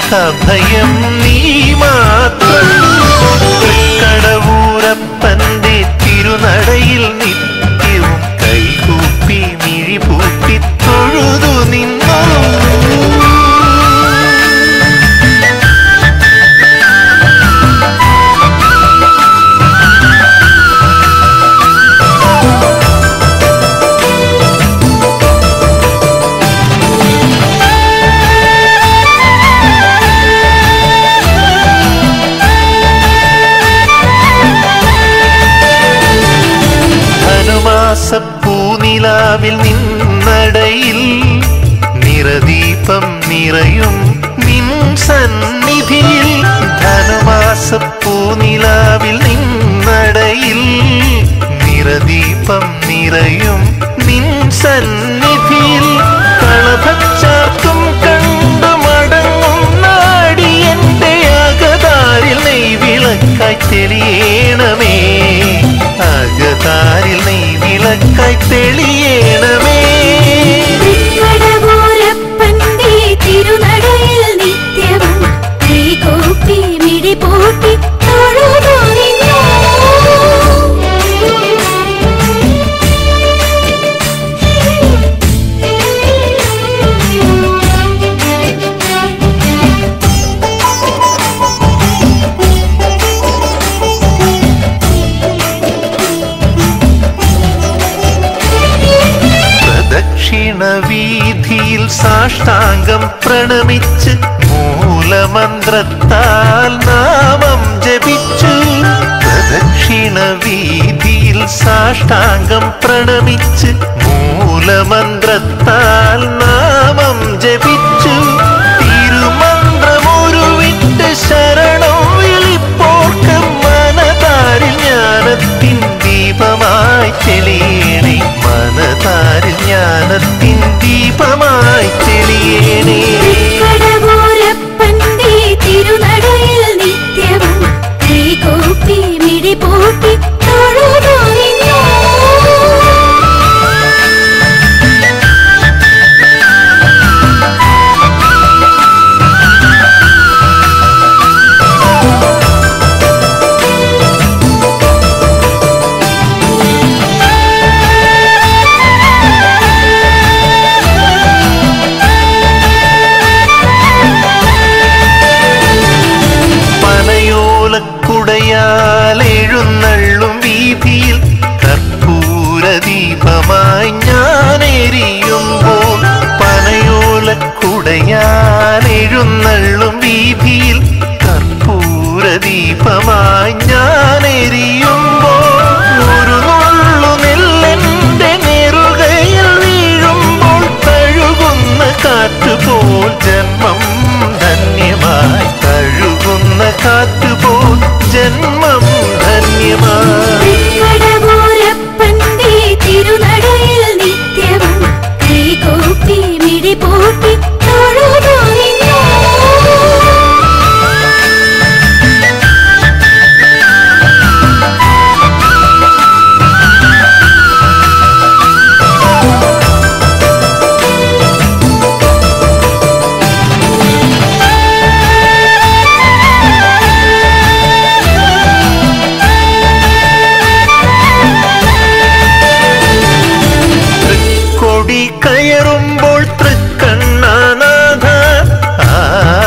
അഭയം നീ മാത്രം കടവൂരപ്പന്റെ തിരുനടയിൽ നിത്യവും കൈകൂപ്പി മിഴിപൂട്ടി തൊഴുതു നിന്നു ധനുമാസപ്പൂനിലാവിൽ നിന്നടയിൽ നിറദീപം നിറയും നിൻ സന്നിധിയിൽ ധനുമാസപ്പൂനിലാവിൽ നിന്നടയിൽ നിറദീപം നിറയും നിൻ സന്നിധിയിൽ കളഭച്ചാർത്തും കണ്ടു മടങ്ങും നാടി എന്റെ അകതാരിൽ നെയ്വിളക്കായി തെളിയണമേ അകതാരിൽ നെയ്വിളക്കായി തെളിയണമേ കടവൂരപ്പന്റെ തിരുനടയിൽ നിത്യവും കൈകൂപ്പി മിഴിപൂട്ടി തൊഴുതു നിന്നു. പ്രദക്ഷിണ വീതിയിൽ സാഷ്ടാംഗം പ്രണമിച്ച് മൂലമന്ത്രത്താൽ നാമം ജപിച്ചു പ്രദക്ഷിണ വീതിയിൽ സാഷ്ടാംഗം പ്രണമിച്ച് മൂലമന്ത്രത്താൽ നാമം ജപിച്ചു തിരുമന്ത്രമൊരുവിട്ട് ശരണം വിളിപ്പോർക്ക് മനതാരിൽ ജ്ഞാനത്തിൻ ദീപമായി തെളിയണേ മനതാരിൽ ജ്ഞാനത്തിൻ ദീപമായി തെളിയണേ കടവൂരപ്പന്റെ തിരുനടയിൽ നിത്യവും കൈകൂപ്പി മിഴിപൂട്ടി തൊഴുതു നിന്നു. പനയോലക്കുടയാൽ എഴുന്നള്ളും വീതിയിൽ കർപ്പൂര ദീപമായി ഞാൻ എരിയുമ്പോൾ പനയോലക്കുടയാൽ എഴുന്നള്ളും വീതിയിൽ കർപ്പൂര ദീപമായി ഞാൻ എരിയുമ്പോൾ ഒരു നുള്ളു നെല്ലെന്റെ നെറുകയിൽ വീഴുമ്പോൾ തഴുകുന്ന കാറ്റുപോൽ ജന്മം ധന്യമായി തഴുകുന്ന കാറ്റുപോൽ ജന്മം ധന്യമായി കടവൂരപ്പന്റെ തിരുനടയിൽ നിത്യവും കൈകൂപ്പി മിഴിപൂട്ടി തൊഴുതു നിന്നു. കൊടി കയറുമ്പോൾ തൃക്കണ്ണാനാഥ ആ,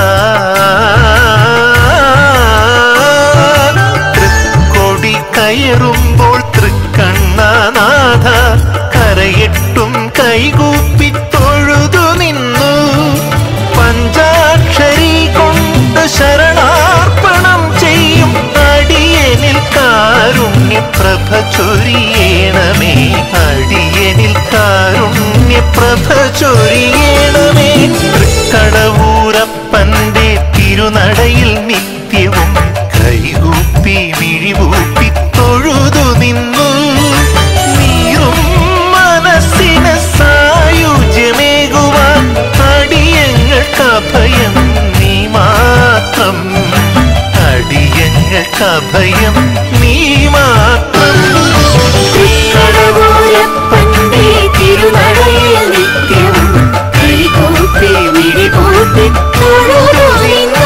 തൃക്കൊടി കയറുമ്പോൾ തൃക്കണ്ണാനാഥ കരയിട്ടും കൈകൂപ്പി തൊഴുതു നിന്നു പഞ്ചാക്ഷരി കൊണ്ട് ശരണാർപ്പണം ചെയ്യും അടിയനിൽ കാരുണ്യപ്രഭ ചൊരിയണമേ അടിയനിൽ കാരുണ്യപ്രഭ ചൊരിയണമേ തൃക്കടവൂരപ്പന്റെ തിരുനടയിൽ നിത്യവും കൈകൂപ്പി മിഴിവൂപ്പി തൊഴുതു നിന്നു നീറും മനസ്സിന് സായുജ്യമേകുവാൻ അടിയങ്ങൾക്ക് അഭയം നീ മാത്രം അടിയങ്ങൾക്ക് അഭയം നീ മാത്രം കടവൂരപ്പന്റെ തിരുനടയിൽ നിത്യവും കൈകൂപ്പി മിഴിപൂട്ടി തൊഴുതു നിന്നു.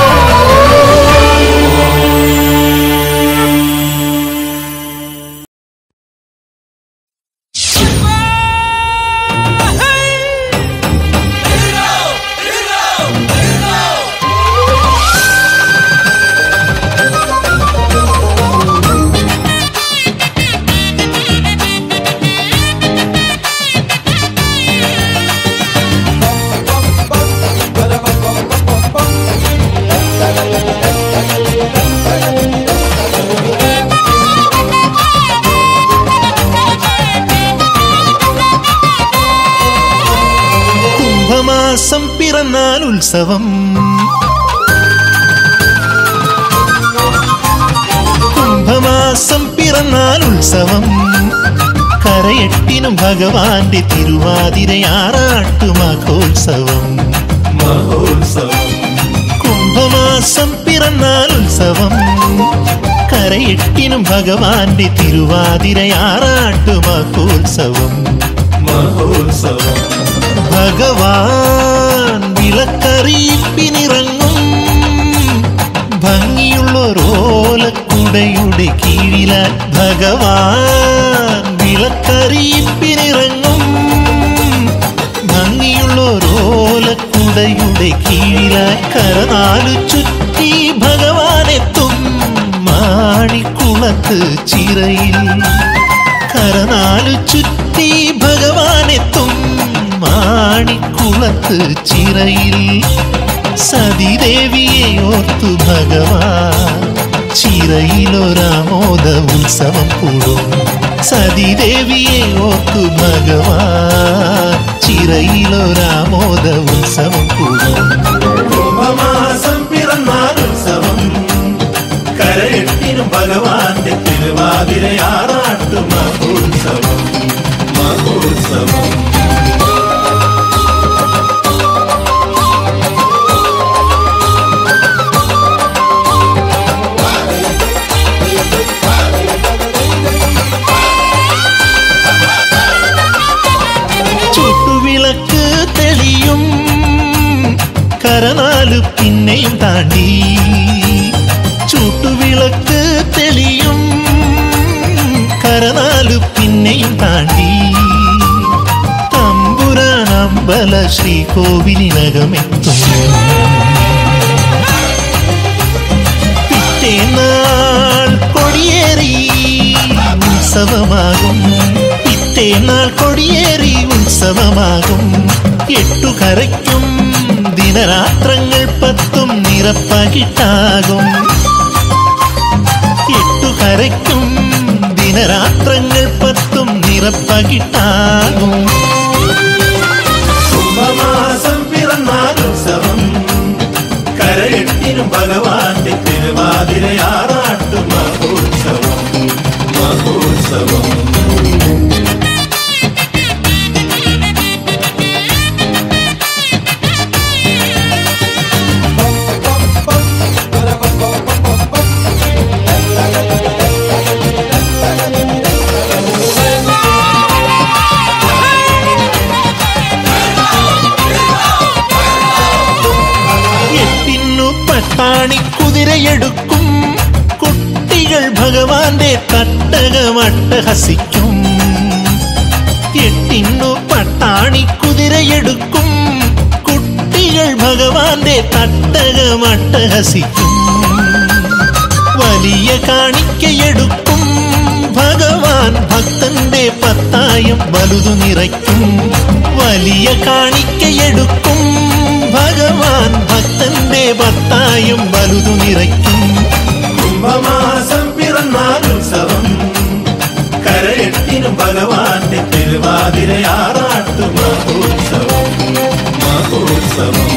കുംഭമാസം പിറന്നാൽ ഉത്സവം കുംഭമാസം പിറന്നാൽ ഉത്സവം കരയെട്ടിനും ഭഗവാന്റെ തിരുവാതിരയാറാട്ടു മഹോത്സവം മഹോത്സവം കുംഭമാസം പിറന്നാൽ ഉത്സവം കരയെട്ടിനും ഭഗവാന്റെ തിരുവാതിരയാറാട്ടു മഹോത്സവം മഹോത്സവം ഭഗവാൻ വിളക്കറിയിപ്പിനിറങ്ങും ഭംഗിയുള്ളൊരോലക്കുടയുടെ കീഴിലാൽ ഭഗവാൻ വിളക്കറിയിപ്പിനിറങ്ങും ഭംഗിയുള്ളൊരോലക്കുടയുടെ കീഴിലാൽ കരനാലു ചുറ്റി ഭഗവാനെത്തും മാണിക്കുളത്ത് ചിറയിൽ കരനാലു ചുറ്റി ഭഗവാനെത്തും മാണിക്കുളത്ത് ചിറയിൽ സതിദേവിയെ ഓർത്തു ഭഗവാൻ ചിറയിലൊരാമോദ ഉത്സവം കൂടും സതിദേവിയെ ഓർത്തു ഭഗവാൻ ചിറയിലൊരാമോദ ഉത്സവം കൂടും കുംഭമാസം പിറന്നാൽ ഉത്സവം കരയെട്ടിനും ഭഗവാന്റെ തിരുവാതിരയാറാട്ടു മഹോത്സവം മഹോത്സവം ചുട്ടുവിളക്ക് തെളിയും കരനാലു പിന്നെയും താണ്ടി ചുട്ടുവിളക്ക് തെളിയും കരനാലു പിന്നെയും താണ്ടി തമ്പുരാൻ അമ്പല ശ്രീകോവിലിനകമെത്തും പിറ്റേന്നാൾ കൊടിയേറി ഉത്സവമാകും പിറ്റേന്നാൾ കൊടിയേറി ഉത്സവമാകും എട്ടു കരയ്ക്കും ദിനരാത്രങ്ങൾ പത്തും നിറപ്പകിട്ടാകും എട്ടു കരയ്ക്കും ദിനരാത്രങ്ങൾ പത്തും നിറപ്പകിട്ടാകും കുംഭമാസം പിറന്നാൽ ഉത്സവം കരയെട്ടിനും ഭഗവാന്റെ തിരുവാതിരയാറാട്ടു മഹോത്സവം മഹോത്സവം എട്ടിന്നു പട്ടാണി കുതിരയെടുക്കും കുട്ടികൾ ഭഗവാന്റെ തട്ടകമട്ടഹസിക്കും എട്ടിന്നു പട്ടാണി കുതിരയെടുക്കും കുട്ടികൾ ഭഗവാന്റെ തട്ടകമട്ടഹസിക്കും വലിയ കാണിക്കയെടുക്കും ഭഗവാൻ ഭക്തന്റെ പത്തായം വലുതു നിറയ്ക്കും വലിയ കാണിക്കയെടുക്കും ഭഗവാൻ ഭക്തന്റെ പത്തായം വലുതു നിറയ്ക്കും കുംഭമാസം പിറന്നാൽ ഉത്സവം കരയെട്ടിനും ഭഗവാന്റെ തിരുവാതിരയാറാട്ടു മഹോത്സവം മഹോത്സവം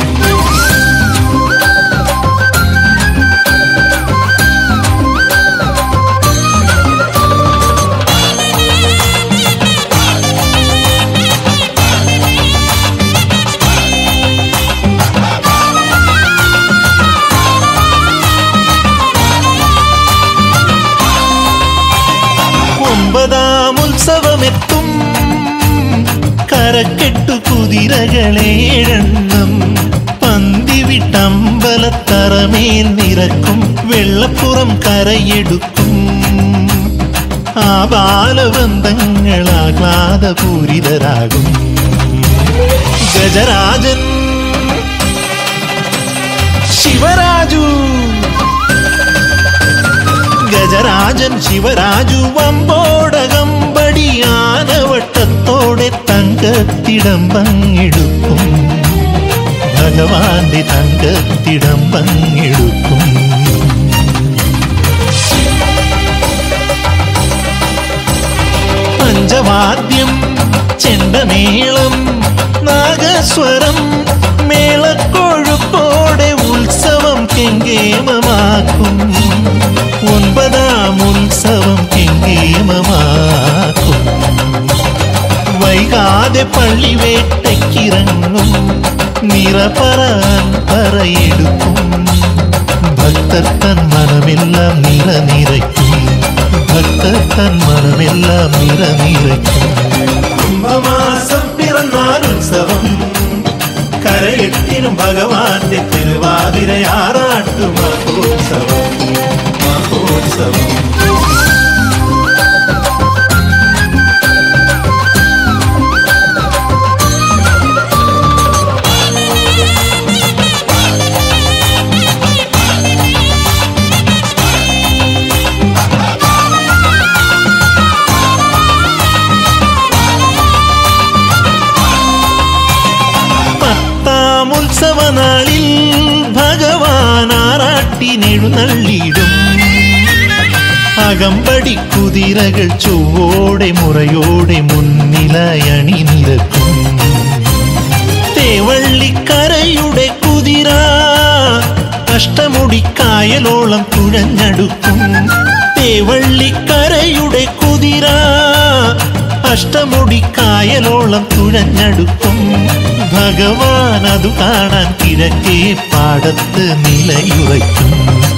ഒമ്പതാം ഉത്സവമെത്തും കരക്കെട്ടു കുതിരകളേഴെണ്ണം പന്തിവിട്ടമ്പലത്തറമേൽ നിറക്കും വെള്ളപ്പുറം കരയെടുക്കും ആ ബാലബന്ധങ്ങൾ ആഹ്ലാദപൂരിതരാകും ഗജരാജൻ ശിവരാജു ഗജരാജൻ ശിവരാജു വമ്പോടകമ്പടി ആനവട്ടത്തോടെ തങ്കത്തിടം പങ്കെടുക്കും ഭഗവാന്റെ തങ്കത്തിടം പങ്കെടുക്കും പഞ്ചവാദ്യം ചെണ്ടമേളം നാഗസ്വരം മേളക്കൊഴുപ്പോടെ ഉത്സവം കെങ്കേമമാക്കും ഒൻപതാം ഉത്സവം കെങ്കേമമാക്കും വൈകാതെ പള്ളിവേട്ടയ്ക്കിറങ്ങും നിറപറാൻ പറയെടുക്കും ഭക്തർ തൻ മനമെല്ലാം നിറ നിറയ്ക്കും ഭക്തർ തൻ മനമെല്ലാം നിറ നിറയ്ക്കും കുംഭമാസം പിറന്നാൽ ഉത്സവം കരയെട്ടിനും ഭഗവാന്റെ തിരുവാതിരയാറാട്ടു മഹോത്സവം മഹോത്സവം പത്താം ഉത്സവനാളിൽ ഭഗവാൻ ആറാട്ടിനെഴുന്നള്ളിടും അകമ്പടി കുതിരകൾ ചൊവ്വോടെ മുറയോടെ മുന്നിലയണി നിരക്കും തേവള്ളിക്കരയുടെ കുതിര അഷ്ടമുടിക്കായലോളം തുഴഞ്ഞടുക്കും തേവള്ളിക്കരയുടെ കുതിര അഷ്ടമുടിക്കായലോളം തുഴഞ്ഞടുക്കും ഭഗവാൻ അതു കാണാൻ കിഴക്കേ പാടത്ത് നിലയുറയ്ക്കും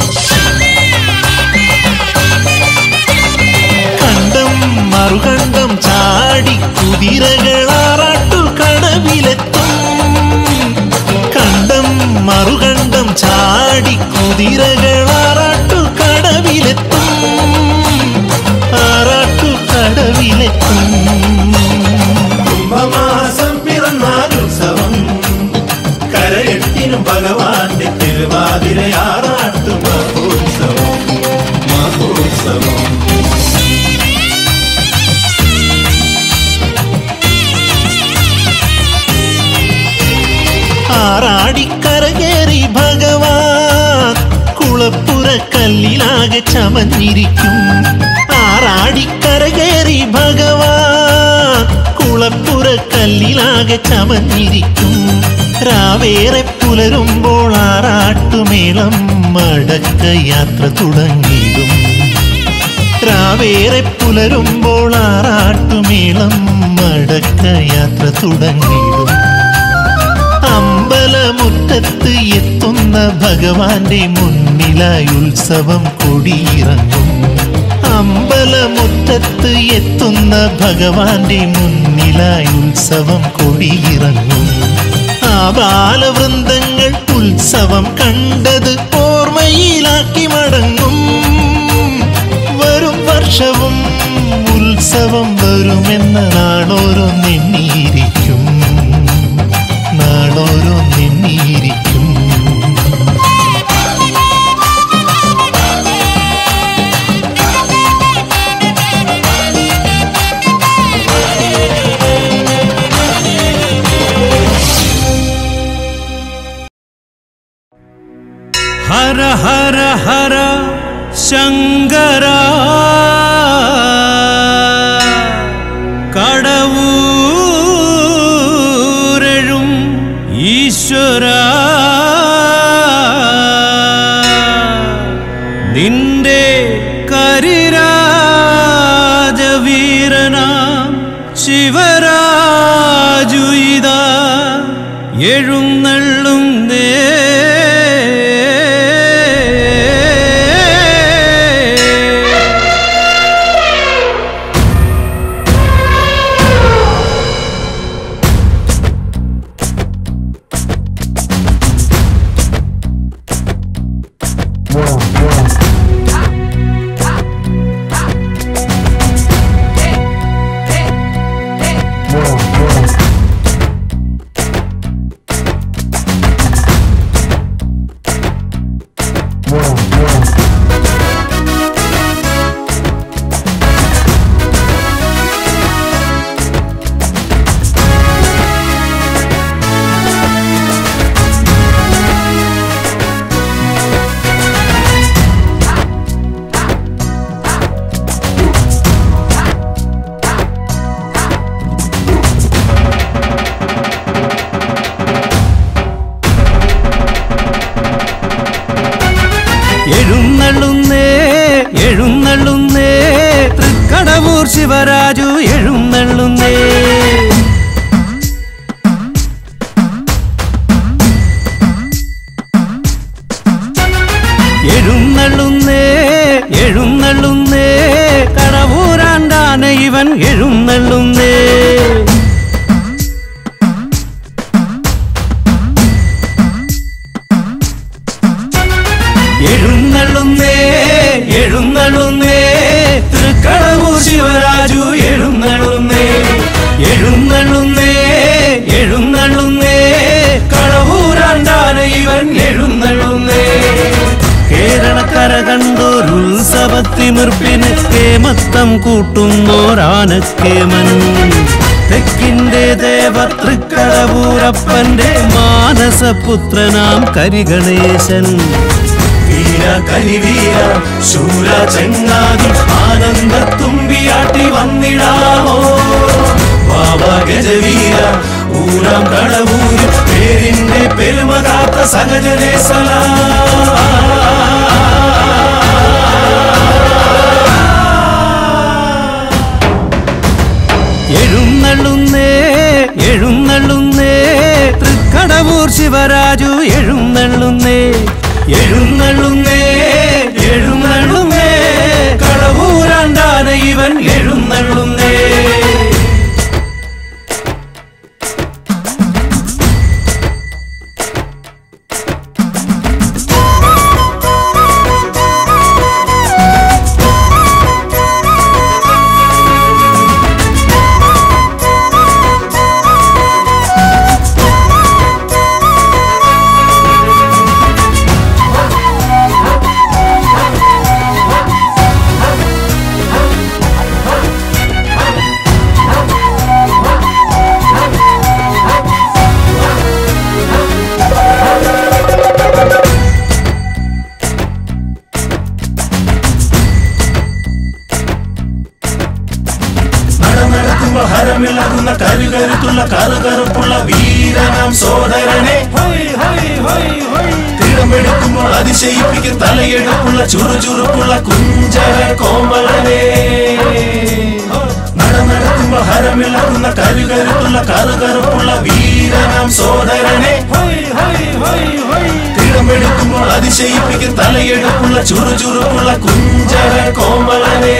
കണ്ടം മറുകണ്ടം ചാടി കുതിരകളാറാട്ടു കടവിലെത്തും കണ്ടം മറുകണ്ടം ചാടി കുതിരകളാറാട്ടു കടവിലെത്തും ആറാട്ടു കടവിലെത്തും കുംഭമാസം പിറന്നാൽ ഉത്സവം കരയെട്ടിനും ഭഗവാന്റെ തിരുവാതിരയാറാട്ടു മഹോത്സവം മഹോത്സവം ആറാടിക്കരകേറി ഭഗവാൻ കുളപ്പുര കല്ലിലാകെ ചമഞ്ഞിരിക്കും ആറാടിക്കരകേറി ഭഗവാൻ കുളപ്പുര കല്ലിലാകെ ചമഞ്ഞിരിക്കും രാവേറെ പുലരുമ്പോൾ ആറാട്ടുമേളം മടക്ക യാത്ര തുടങ്ങിയിടും രാവേറെ പുലരുമ്പോൾ ആറാട്ടുമേളം മടക്ക യാത്ര തുടങ്ങിയിടും അമ്പലമുറ്റത്ത് എത്തുന്ന ഭഗവാന്റെ മുന്നിലായി ഉത്സവം കൊടിയിറങ്ങും അമ്പലമുറ്റത്ത് എത്തുന്ന ഭഗവാന്റെ മുന്നിലായി ഉത്സവം കൊടിയിറങ്ങും ആ ബാലവൃന്ദങ്ങൾ ഉത്സവം കണ്ടത് ഓർമ്മയിലാക്കി മടങ്ങും വരും വർഷവും ഉത്സവം വരുമെന്ന നാളോരോ നിന്നിരിക്കും നാളോരോ നിന്നിരിക്കും ഹര ഹര ഹര ശങ്കര കടവൂരഴും ഈശ്വര നിന്റെ കരിരാജവീരനാം ശിവരാജുയിത എഴുന്നള്ളും നേ ശിവരാജു എഴുന്നള്ളുന്നേ എഴുന്നള്ളുന്നേ എഴുന്നള്ളുന്നേ കടവൂരാണ്ടാന ഇവൻ എഴുന്നള്ളുന്നേ എഴുന്നള്ളുന്നേ എഴുന്നള്ളുന്നേ തൃക്കടവൂർ ശിവരാജു എഴുന്നള്ളുന്നേ എഴുന്നള്ളുന്നേ എഴുന്നള്ളുന്നേ കടവൂരാണ്ടാന ഇവൻ എഴുന്നള്ളുന്നേ കേരളക്കര കണ്ടോരുത്സവത്തിമിർപ്പിന് കേമത്തം കൂട്ടുന്നോരാനക്കേമൻ തെക്കിന്റെ ദേവതൃക്കടവൂരപ്പന്റെ മാനസപുത്രനാം കരിഗണേശൻ വീര കരിവീര ശൂര ചെങ്ങാതി ആനന്ദ തുമ്പിയാട്ടി വന്നിടാമോ ബാബ ഗജവീര ഊരാം കടവൂര് പേരിന്റെ പെരുമ കാത്ത സഹജനേ സലാ എഴുന്നള്ളുന്നേ എഴുന്നള്ളുന്നേ തൃക്കടവൂർ ശിവരാജു എഴുന്നള്ളുന്നേ എഴുന്നള്ളുന്നേ എഴുന്നള്ളുന്നേ കടവൂരാണ്ടാന ഇവൻ എഴുന്നള്ളുന്നേ നടനടക്കുമ്പോ ഹരമിളകുന്ന കരുകരുത്തുള്ള കറുകറുപ്പുള്ള വീരനാം സോദരനെ തിടമെടുക്കുമ്പോൾ അതിശയിപ്പിക്കും തലയെടുപ്പുള്ള ചുറുചുറുപ്പുള്ള കുഞ്ചര കോമളനെ നടനടക്കുമ്പോ ഹരമിളകുന്ന കരുകരുത്തുള്ള കറുകറുപ്പുള്ള വീരനാം സോദരനെ തിടമെടുക്കുമ്പോൾ അതിശയിപ്പിക്കും തലയെടുപ്പുള്ള ചുറുചുറുപ്പുള്ള കുഞ്ചര കോമളനെ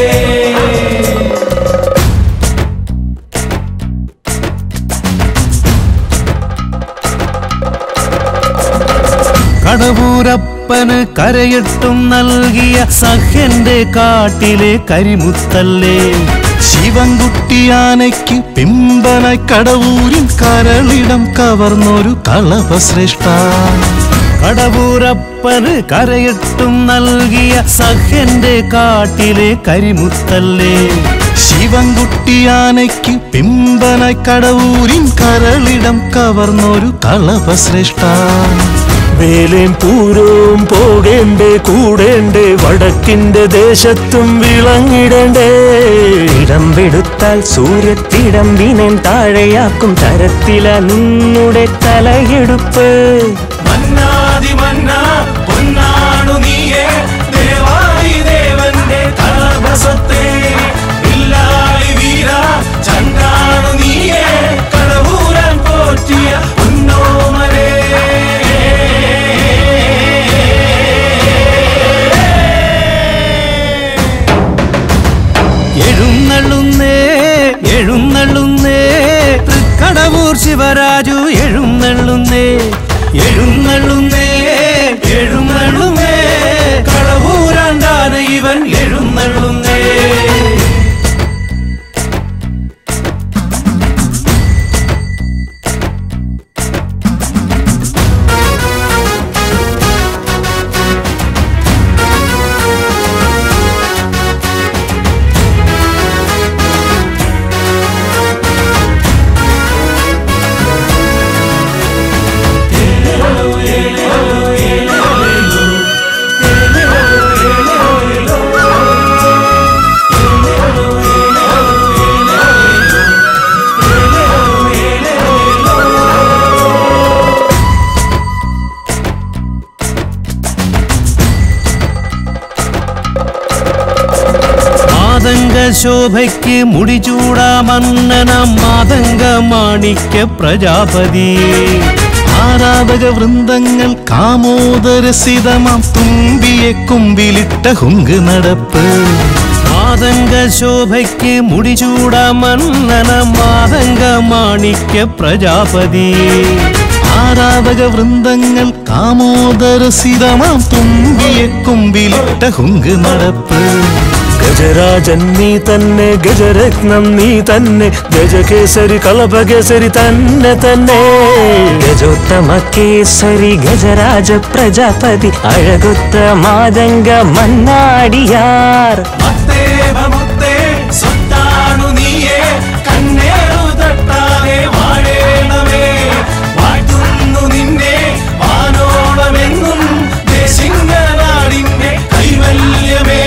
കടവൂരപ്പന് കരയിട്ടും നൽകിയ സഹ്യന്റെ കാട്ടിലെ കരിമുത്തല്ലേ ശിവൻകുട്ടിയാനയ്ക്ക് പിമ്പനായി കടവൂരിൻ കരളിടം കവർന്നൊരു കളപശ്രേഷ്ഠ കടവൂരപ്പന് കരയിട്ടും നൽകിയ സഹ്യന്റെ കാട്ടിലെ കരിമുത്തല്ലേ ശിവൻകുട്ടിയാനയ്ക്ക് പിമ്പനായി കടവൂരിൻ കരളിടം കവർന്നൊരു കളപശ്രേഷ്ഠ വേലേം പൂരവും പോകേണ്ടേ കൂടേണ്ടേ വടക്കിന്റെ ദേശത്തും വിളങ്ങിടണ്ടേ ഇടംപെടുത്താൽ സൂര്യത്തിടമ്പിനെൻ താഴെയാക്കും തരത്തില നിന്നുടെ തലയെടുപ്പ് മന്നാതി മന്നാ പൊന്നാണു നീയേ ദേവായി ദേവന്റെ കളഭസത്തെ ഇല്ലാളി വീര ചണ്ടാണു നീയേ കടവൂരാൻ പോറ്റിയ ഉന്നോമരേ എഴുന്നള്ളുന്നേ എഴുന്നള്ളുന്നേ തൃക്കടവൂർ ശിവരാജു എഴുന്നള്ളുന്നേ എഴുന്നള്ളുന്നേ എഴുന്നള്ളുന്നേ കടവൂരാണ്ടാന ഇവൻ എഴുന്നള്ളുന്നേ ശോഭയ്ക്ക് മുടിചൂടാ മന്നനം മാതംഗ മാണിക്യ പ്രജാപതി ആരാധക വൃന്ദങ്ങൾ കാമോദരസിതമാം തുമ്പിയെ കുമ്പിലിട്ട ഹുങ്ക് നടപ്പ് മാതംഗ ശോഭയ്ക്ക് മുടിചൂടാ മന്നനം മാതംഗ മാണിക്യ പ്രജാപതി ആരാധക വൃന്ദങ്ങൾ കാമോദരസിതമാം തുമ്പിയെ കുമ്പിലിട്ട ഹുങ്ക് നടപ്പ് ഗജരാജൻ നീ തന്നെ ഗജരത്നം നീ തന്നെ ഗജകേസരി കളഭകേസരി തന്നെ തന്നെ ഗജോത്തമ കേസരി ഗജരാജ പ്രജാപതി അഴകൊത്ത മാതംഗ മന്നാടിയാർ മുത്തേ സ്വത്താണു നീയേ കണ്ണേറു തട്ടാതെ വാഴേണമേ വാഴ്ത്തുന്നു നിന്നെ വാനോളമെന്നും ദേശിംഗനാടിന്റെ കൈവല്യമേ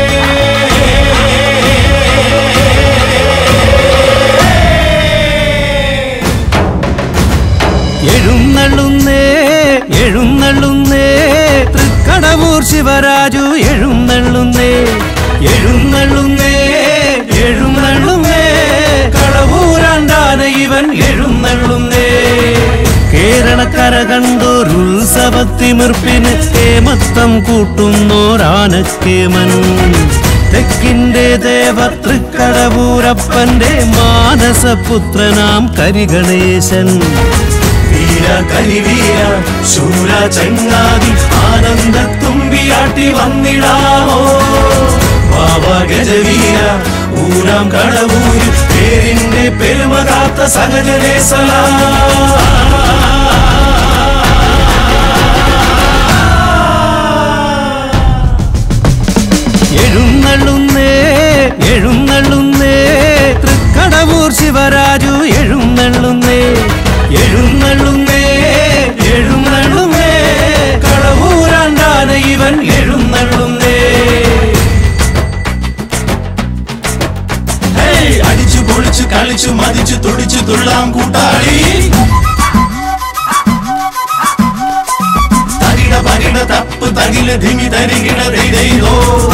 എഴുന്നള്ളുന്നേ എഴുന്നള്ളുന്നേ തൃക്കടവൂർ ശിവരാജു എഴുന്നള്ളുന്നേ എഴുന്നള്ളുന്നേ എഴുന്നള്ളുന്നേ കടവൂരാണ്ടാന ഇവൻ എഴുന്നള്ളുന്നേ കേരളക്കര കണ്ടോരുത്സവത്തിമിർപ്പിന് കേമത്തം കൂട്ടുന്നോരാനക്കേമൻ തെക്കിന്റെ ദേവ തൃക്കടവൂരപ്പന്റെ മാനസപുത്രനാം കരിഗണേശൻ വീര കരിവീര ശൂര ചങ്ങാതി ആനന്ദ തുമ്പിയാട്ടി വന്നിടാമോ ബാബ ഗജവീര ഊരാം കടവൂര് പേരിന്റെ പെരുമ കാത്ത സഹജനേ സലാ എഴുന്നള്ളുന്നേ എഴുന്നള്ളുന്നേ തൃക്കടവൂർ ശിവരാജു എഴുന്നള്ളുന്നേ എഴുന്നള്ളുന്നേ എഴുന്നള്ളുന്നേ കടവൂരാണ്ടാന ഇവൻ എഴുന്നള്ളുന്നേ ഹേയ്, അടിച്ചു പൊളിച്ചു കളിച്ചു മതിച്ചു തുടിച്ചു തുള്ളാം കൂട്ടാളി തകിട പകിട തപ്പ് തകില ധിമി തരികിട ദൈതൈതോ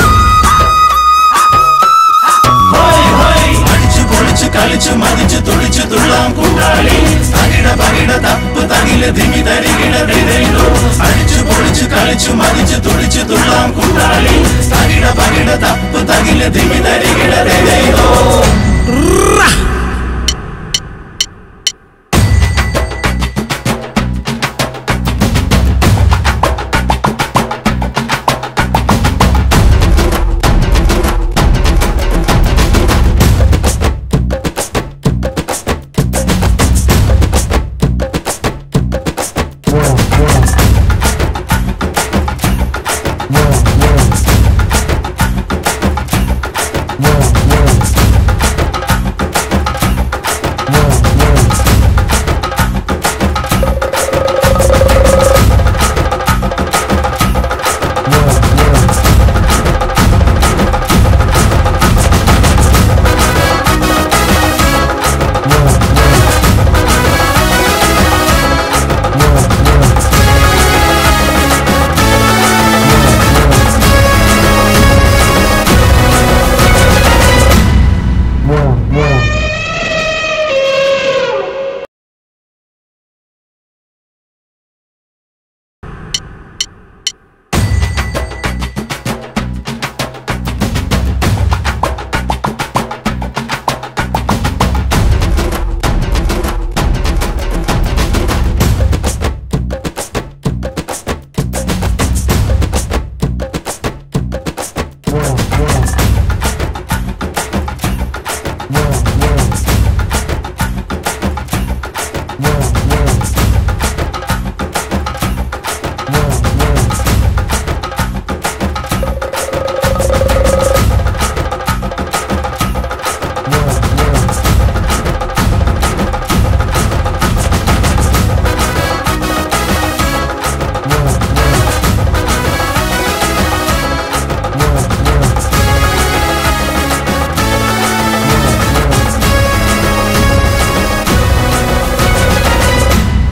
ഹോയ് ഹോയ് അടിച്ചു പൊളിച്ചു കളിച്ചു മതിച്ചു തുളിച്ചു തുള്ളാം കൂട്ടാളി തകിട പകിട തപ്പ് തകില ധിമി തരികിട ദൈതൈതോ അടിച്ചു പൊളിച്ചു കളിച്ചു മതിച്ചു തുളിച്ചു തുള്ളാം കൂട്ടാളി തകിട പകിട തപ്പ് തകില ധിമി തരികിട ദൈതൈതോ